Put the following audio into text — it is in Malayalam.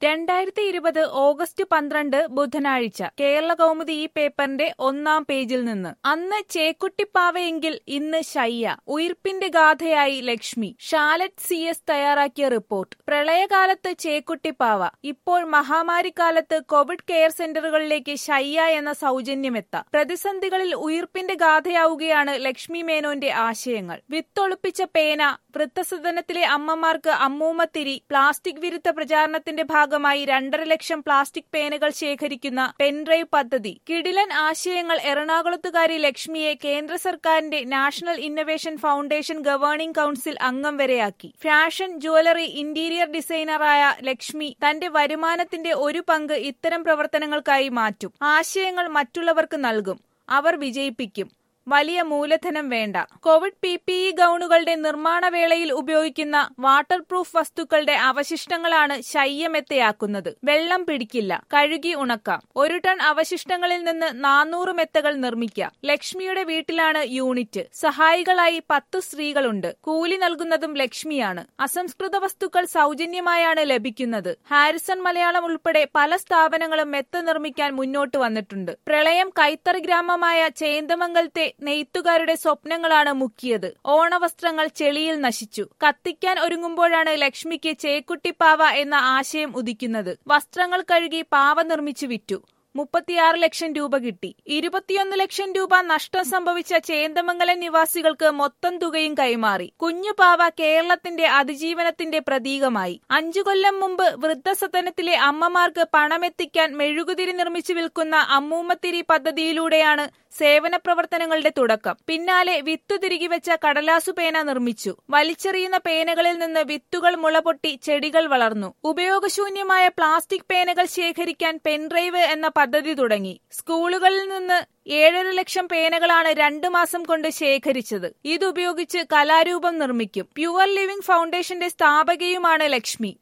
രണ്ടായിരത്തി ഇരുപത് ഓഗസ്റ്റ് പന്ത്രണ്ട് ബുധനാഴ്ച കേരള കൗമുദി ഈ പേപ്പറിന്റെ ഒന്നാം പേജിൽ നിന്ന് അന്ന് ചേക്കുട്ടിപ്പാവയെങ്കിൽ ഇന്ന് ശയ്യ ഉയിർപ്പിന്റെ ഗാഥയായി ലക്ഷ്മി ഷാലറ്റ് സി എസ് തയ്യാറാക്കിയ റിപ്പോർട്ട് പ്രളയകാലത്ത് ചേക്കുട്ടിപ്പാവ ഇപ്പോൾ മഹാമാരിക്കാലത്ത് കോവിഡ് കെയർ സെന്ററുകളിലേക്ക് ശയ്യ എന്ന സൗജന്യമെത്താം പ്രതിസന്ധികളിൽ ഉയിർപ്പിന്റെ ഗാഥയാവുകയാണ് ലക്ഷ്മി മേനോന്റെ ആശയങ്ങൾ വിത്തൊളിപ്പിച്ച പേന വൃദ്ധസദനത്തിലെ അമ്മമാർക്ക് അമ്മൂമ്മത്തിരി പ്ലാസ്റ്റിക് വിരുദ്ധ പ്രചാരണത്തിന്റെ ഭാഗമായി രണ്ടര ലക്ഷം പ്ലാസ്റ്റിക് പേനകൾ ശേഖരിക്കുന്ന പെൻഡ്രൈവ് പദ്ധതി കിടിലൻ ആശയങ്ങൾ എറണാകുളത്തുകാരി ലക്ഷ്മിയെ കേന്ദ്ര സർക്കാരിന്റെ national innovation foundation governing council അംഗം വരെയാക്കി ഫാഷൻ ജ്വല്ലറി ഇന്റീരിയർ ഡിസൈനറായ ലക്ഷ്മി തന്റെ വരുമാനത്തിന്റെ ഒരു പങ്ക് ഇത്തരം പ്രവർത്തനങ്ങൾക്കായി മാറ്റും ആശയങ്ങൾ മറ്റുള്ളവർക്ക് നൽകും അവർ വിജയിപ്പിക്കും വലിയ മൂലധനം വേണ്ട കോവിഡ് പി പി ഇ ഗൌണുകളുടെ നിർമ്മാണ വേളയിൽ ഉപയോഗിക്കുന്ന വാട്ടർ പ്രൂഫ് വസ്തുക്കളുടെ അവശിഷ്ടങ്ങളാണ് ശയ്യമെത്തയാക്കുന്നത് വെള്ളം പിടിക്കില്ല കഴുകി ഉണക്കാം ഒരു ടൺ അവശിഷ്ടങ്ങളിൽ നിന്ന് നാനൂറ് മെത്തകൾ നിർമ്മിക്കാം ലക്ഷ്മിയുടെ വീട്ടിലാണ് യൂണിറ്റ് സഹായികളായി പത്തു സ്ത്രീകളുണ്ട് കൂലി നൽകുന്നതും ലക്ഷ്മിയാണ് അസംസ്കൃത വസ്തുക്കൾ സൗജന്യമായാണ് ലഭിക്കുന്നത് ഹാരിസൺ മലയാളം ഉൾപ്പെടെ പല സ്ഥാപനങ്ങളും മെത്ത നിർമ്മിക്കാൻ മുന്നോട്ട് വന്നിട്ടുണ്ട് പ്രളയം കൈത്തറി ഗ്രാമമായ ചേന്തമംഗലത്തെ നെയ്ത്തുകാരുടെ സ്വപ്നങ്ങളാണ് മുക്കിയത് ഓണവസ്ത്രങ്ങൾ ചെളിയിൽ നശിച്ചു കത്തിക്കാൻ ഒരുങ്ങുമ്പോഴാണ് ലക്ഷ്മിക്ക് ചേക്കുട്ടിപ്പാവ എന്ന ആശയം ഉദിക്കുന്നത് വസ്ത്രങ്ങൾ കഴുകി പാവ നിർമ്മിച്ചു വിറ്റു മുപ്പത്തിയാറ് ലക്ഷം രൂപ കിട്ടി ഇരുപത്തിയൊന്ന് ലക്ഷം രൂപ നഷ്ടം സംഭവിച്ച ചേന്തമംഗലം നിവാസികൾക്ക് മൊത്തം തുകയും കൈമാറി കുഞ്ഞുപാവ കേരളത്തിന്റെ അതിജീവനത്തിന്റെ പ്രതീകമായി അഞ്ചു കൊല്ലം മുമ്പ് വൃദ്ധസദനത്തിലെ അമ്മമാർക്ക് പണമെത്തിക്കാൻ മെഴുകുതിരി നിർമ്മിച്ചു വിൽക്കുന്ന അമ്മൂമ്മത്തിരി പദ്ധതിയിലൂടെയാണ് സേവന പ്രവർത്തനങ്ങളുടെ തുടക്കം പിന്നാലെ വിത്തു തിരികെ വെച്ച കടലാസു പേന നിർമ്മിച്ചു വലിച്ചെറിയുന്ന പേനകളിൽ നിന്ന് വിത്തുകൾ മുളപൊട്ടി ചെടികൾ വളർന്നു ഉപയോഗശൂന്യമായ പ്ലാസ്റ്റിക് പേനകൾ ശേഖരിക്കാൻ പെൻഡ്രൈവ് എന്ന പദ്ധതി തുടങ്ങി സ്കൂളുകളിൽ നിന്ന് ഏഴര ലക്ഷം പേനകളാണ് രണ്ടു മാസം കൊണ്ട് ശേഖരിച്ചത് ഇതുപയോഗിച്ച് കലാരൂപം നിർമ്മിക്കും പ്യുവർ ലിവിംഗ് ഫൗണ്ടേഷന്റെ സ്ഥാപകയുമാണ് ലക്ഷ്മി